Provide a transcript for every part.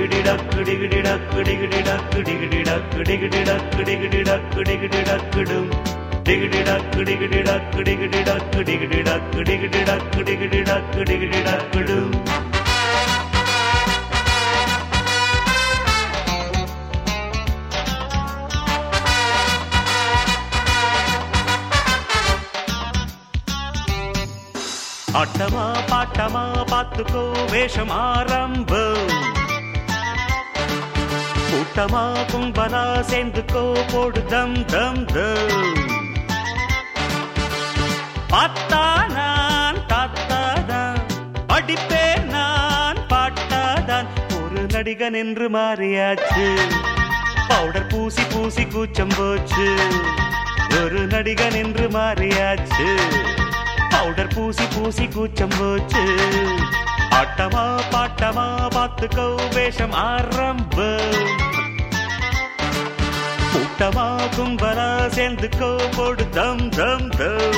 டிகிடி டக்கு டிகிடி டக்கு டிகிடி டக்கு டிகிடி டக்கு டிகிடி டக்கு டிகிடி டக்கு டிகிடி டக்குடும் டிகிடி டக்கு டிகிடி டக்கு டிகிடி டக்கு டிகிடி டக்கு டிகிடி டக்கு டிகிடி டக்கு டிகிடி டக்குடும் ஆட்டமா பாட்டமா பாத்துக்கோ வேஷம் ஆரம்பம் கூட்டமா கும்பலா சேர்ந்துக்கோ போடு தம் தம் தம் பார்த்தா நான் தாத்தாதான் படிப்பேன் நான் பாட்டாதான் ஒரு நடிகன் என்று மாறியாச்சு பவுடர் பூசி பூசி கூச்சம் போச்சு ஒரு நடிகன் என்று மாறியாச்சு பவுடர் பூசி பூசி கூச்சம் போச்சு ஆட்டமா பாட்டமா பார்த்துக்கோ வேஷம் ஆரம்பம் கூட்டமா கும்பலா சேர்ந்துக்கோ போடு தம் தம் தம்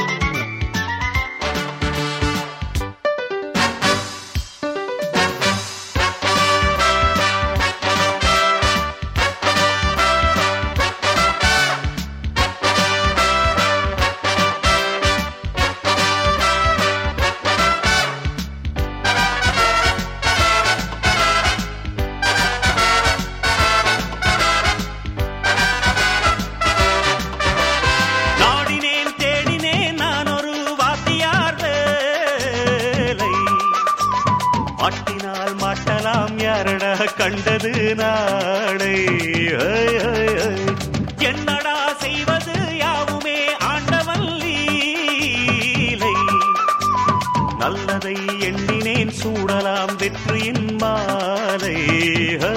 நாடினேன் தேடினேன் நான் ஒரு வாத்தியார் வேலை மாட்டினால் மாட்டலாம் யாரடா கண்டது நாளை ஐ, ஐ, ஐ. என்னடா செய்வது யாவுமே ஆண்டவன் லீலை நல்லதை எண்ணினேன் சூடலாம் வெற்றியின் மாலை ஹோ.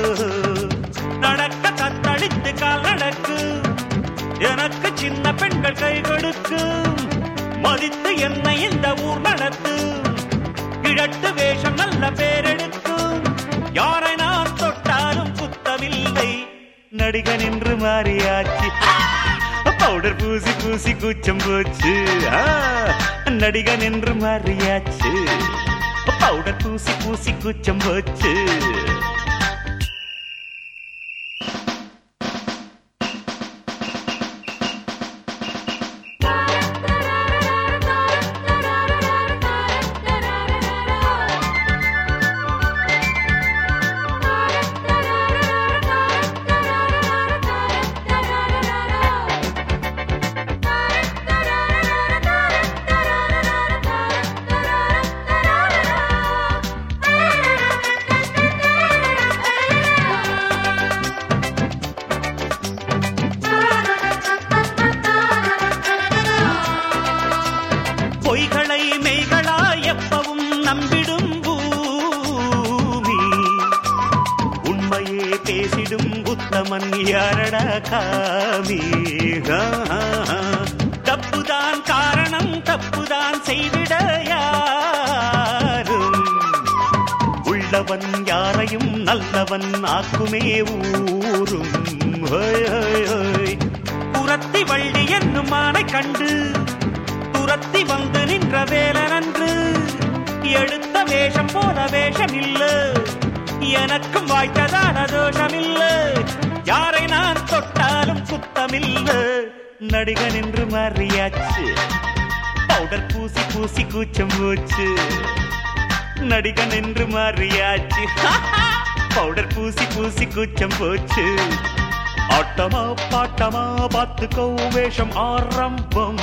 நடக்க தத்தளித்து கால் நடக்கு எனக்கு சின்ன பெண்கள் கை கொடுக்கும் மதித்து என்னை இந்த ஊர் நடத்து கிழட்டு வேஷம் நல்ல பேரெடுக்கும் யாரை நான் தொட்டாலும் குத்தமில்லை நடிகன் என்று மாறியாச்சு பவுடர் பூசி பூசி கூச்சம் போச்சு ஆ, நடிகன் என்று மாறியாச்சு பவுடர் பூசி பூசி கூச்சம் போச்சு பொய்களை மெய்களா எப்பவும் நம்பிடும் பூமி உண்மையே பேசிடும் உத்தமன் யாரடா காமி ஆ, ஆ, ஆ. தப்புதான் காரணம் தப்புதான் செய்திட யாரும் உள்ளவன் யாரையும் நல்லவன் ஆக்குமே ஊரும் ஹோய், ஹோய், ஹோய். புறத்தி வள்ளி என்னும் மானை கண்டு துரத்தி வந்து நின்ற வேலனன்று எடுத்த வேஷம் போல வேஷம் இல்ல எனக்கும் வாய்த்ததான தோஷம் இல்ல யாரை நான் தொட்டாலும் குத்தமில்ல நடிகன் என்று மாறியாச்சு பவுடர் பூசி பூசி கூச்சம் போச்சு நடிகன் என்று மாறியாச்சு பவுடர் பூசி பூசி கூச்சம் போச்சு ஆட்டமா பாட்டமா பார்த்துக்கோ வேஷம் ஆரம்பம்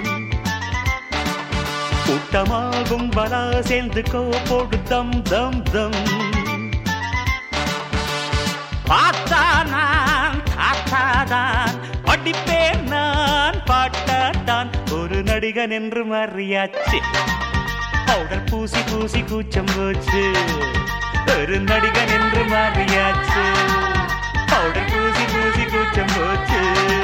கூட்டமா கும்பலா சேர்ந்துக்கோ போடு தம் தம் தம் பார்த்தா நான் தாத்தாதான் படிப்பேன் நான் பாட்டாதான் ஒரு நடிகன் என்று மாறியாச்சு பவுடர் பூசி பூசி கூச்சம் போச்சு ஒரு நடிகன் என்று மாறியாச்சு பவுடர் பூசி பூசி கூச்சம் போச்சு